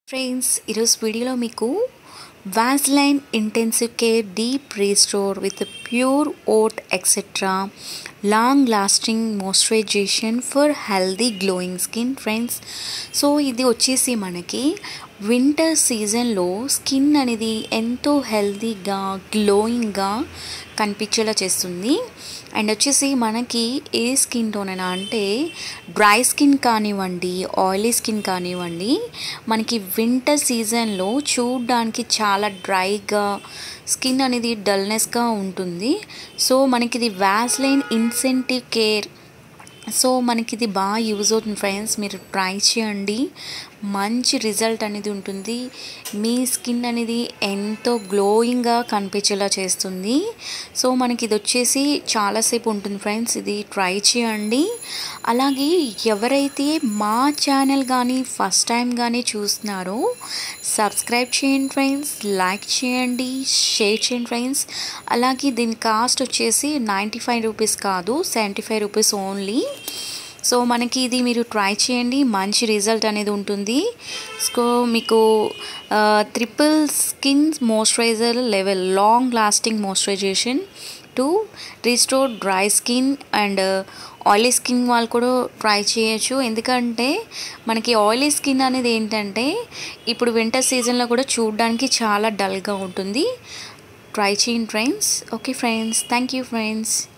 friends ఈరోజు వీడియోలో మీకు Vaseline intensive care deep restore with pure oat etcetera long lasting moisturisation for healthy glowing skin friends so ఇది వచ్చేసి మనకి winter సీజన్లో స్కిన్ అనేది ఎంతో హెల్తీగా గ్లోయింగ్గా కనిపించేలా చేస్తుంది అండ్ వచ్చేసి మనకి ఏ స్కిన్ టోన్ అంటే డ్రై స్కిన్ కానివ్వండి ఆయిలీ స్కిన్ కానివ్వండి మనకి వింటర్ సీజన్లో చూడడానికి చాలా డ్రైగా స్కిన్ అనేది డల్నెస్గా ఉంటుంది సో మనకి ఇది వ్యాస్లైన్ ఇన్సెంటివ్ కేర్ సో మనకి ఇది బాగా యూజ్ అవుతుంది ఫ్రెండ్స్ మీరు ట్రై చేయండి మంచి రిజల్ట్ అనేది ఉంటుంది మీ స్కిన్ అనేది ఎంతో గ్లోయింగ్గా కనిపించేలా చేస్తుంది సో మనకి ఇది వచ్చేసి చాలాసేపు ఉంటుంది ఫ్రెండ్స్ ఇది ట్రై చేయండి అలాగే ఎవరైతే మా ఛానల్ కానీ ఫస్ట్ టైం కానీ చూస్తున్నారో సబ్స్క్రైబ్ చేయండి ఫ్రెండ్స్ లైక్ చేయండి షేర్ చేయండి ఫ్రెండ్స్ అలాగే దీని కాస్ట్ వచ్చేసి నైంటీ ఫైవ్ రూపీస్ కాదు seventy five rupees only so మనకి ఇది మీరు ట్రై చేయండి మంచి రిజల్ట్ అనేది ఉంటుంది సో మీకు triple skin moisturiser level long lasting moisturisation to restore dry skin and oily skin వాళ్ళు కూడా ట్రై చేయొచ్చు ఎందుకంటే మనకి ఆయిలీ స్కిన్ అనేది ఏంటంటే ఇప్పుడు వింటర్ సీజన్లో కూడా చూడడానికి చాలా డల్గా ఉంటుంది ట్రై చేయండి friends okay friends thank you friends